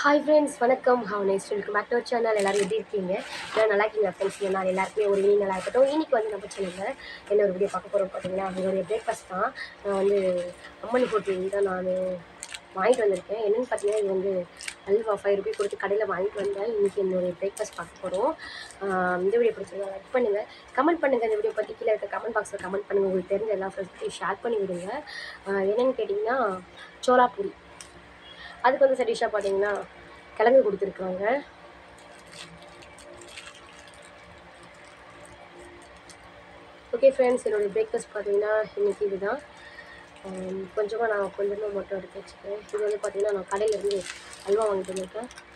hi friends வணக்கம் how nice welcome back to channel எல்லாரும் எப்படி இருக்கீங்க நான் நல்லா இருக்கீங்க ஃப்ரெண்ட்ஸ் நான் எல்லாருக்குமே ஒரு இனி நல்லா இருக்கட்டும் இன்னைக்கு வந்து நம்ம சேனலில் என்ன ஒரு வீடியோ பார்க்க போகிறோம் பார்த்தீங்கன்னா என்னுடைய பிரேக்ஃபாஸ்ட் தான் நான் வந்து அம்மன் ஹோட்டல் தான் நான் வாங்கிட்டு வந்திருக்கேன் என்னென்னு பார்த்தீங்கன்னா இது வந்து அல்வா ஃபைவ் ருபி கொடுத்து கடையில் வாங்கிட்டு வந்தேன் இன்றைக்கி என்னுடைய பிரேக்ஃபாஸ்ட் பார்க்க போகிறோம் இந்த வீடியோ பிடிச்சிருந்தா லைக் பண்ணுங்கள் கமெண்ட் பண்ணுங்கள் இந்த வீடியோ பற்றி கீழே இருக்க கமெண்ட் பாக்ஸில் கமெண்ட் பண்ணுங்கள் உங்களுக்கு தெரிஞ்ச எல்லா ஃப்ரெண்ட்ஸ்க்கும் ஷேர் பண்ணி விடுங்க ஆஹ் என்னென்னு கேட்டிங்கன்னா சோளா பூரி அதுக்கு வந்து சடிஷாக பார்த்தீங்கன்னா கிழங்கு கொடுத்துருக்காங்க ஓகே ஃப்ரெண்ட்ஸ் என்னுடைய பிரேக்ஃபாஸ்ட் பார்த்தீங்கன்னா இன்றைக்கி இதுதான் கொஞ்சமாக நான் கொஞ்சமாக மட்டும் எடுத்து வச்சுக்கிறேன் இது வந்து பார்த்தீங்கன்னா நான் கடையிலேருந்து அல்வா வாங்கிட்டு வந்திருக்கேன்